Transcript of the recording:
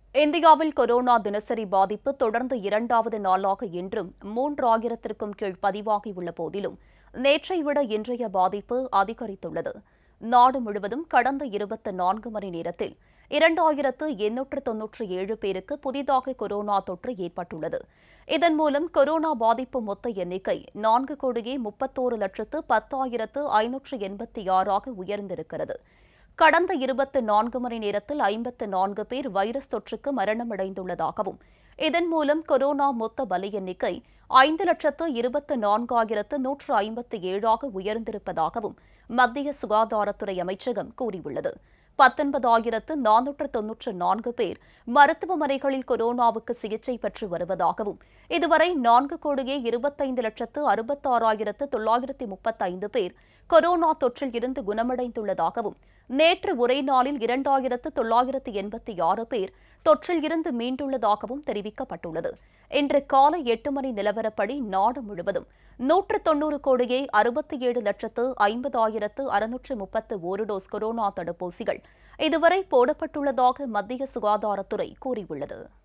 இந்தியாவில் கொரோனா தினசரி பாதிப்பு தொடர்ந்து இரண்டாவது நாளாக இன்றும் மூன்றாயிரத்திற்கும் கீழ் பதிவாகியுள்ள போதிலும் நேற்றை விட இன்றைய பாதிப்பு அதிகரித்துள்ளது நாடு முழுவதும் கடந்த இருபத்தி நான்கு மணி நேரத்தில் இரண்டாயிரத்து எண்ணூற்று தொன்னூற்றி ஏழு பேருக்கு புதிதாக கொரோனா தொற்று ஏற்பட்டுள்ளது இதன் மூலம் கொரோனா பாதிப்பு மொத்த எண்ணிக்கை நான்கு கோடியே முப்பத்தோரு லட்சத்து பத்தாயிரத்து ஐநூற்று எண்பத்தி ஆறாக உயர்ந்திருக்கிறது கடந்த இருபத்தி நான்கு மணி நேரத்தில் ஐம்பத்து நான்கு பேர் வைரஸ் தொற்றுக்கு மரணமடைந்துள்ளதாகவும் இதன் மூலம் கொரோனா மொத்த பலி எண்ணிக்கை ஐந்து லட்சத்து இருபத்து நான்காயிரத்து நூற்று ஐம்பத்தி ஏழாக உயர்ந்திருப்பதாகவும் மத்திய சுகாதாரத்துறை அமைச்சகம் கூறியுள்ளது பத்தொன்பதாயிரத்து நானூற்று தொன்னூற்று நான்கு பேர் மருத்துவமனைகளில் கொரோனாவுக்கு சிகிச்சை பெற்று வருவதாகவும் இதுவரை நான்கு கோடியே இருபத்தைந்து லட்சத்து அறுபத்தாறாயிரத்து தொள்ளாயிரத்தி முப்பத்தைந்து பேர் கொரோனா தொற்றில் இருந்து குணமடைந்துள்ளதாகவும் நேற்று ஒரே நாளில் இரண்டாயிரத்து தொள்ளாயிரத்து எண்பத்தி ஆறு பேர் தொற்றில் இருந்து மீண்டுள்ளதாகவும் தெரிவிக்கப்பட்டுள்ளது இன்று காலை எட்டு மணி நிலவரப்படி நாடு முழுவதும் நூற்று தொன்னூறு கோடியே அறுபத்தி ஏழு லட்சத்து ஐம்பதாயிரத்து அறுநூற்று முப்பத்து ஒரு டோஸ் கொரோனா தடுப்பூசிகள் இதுவரை போடப்பட்டுள்ளதாக மத்திய சுகாதாரத்துறை கூறியுள்ளது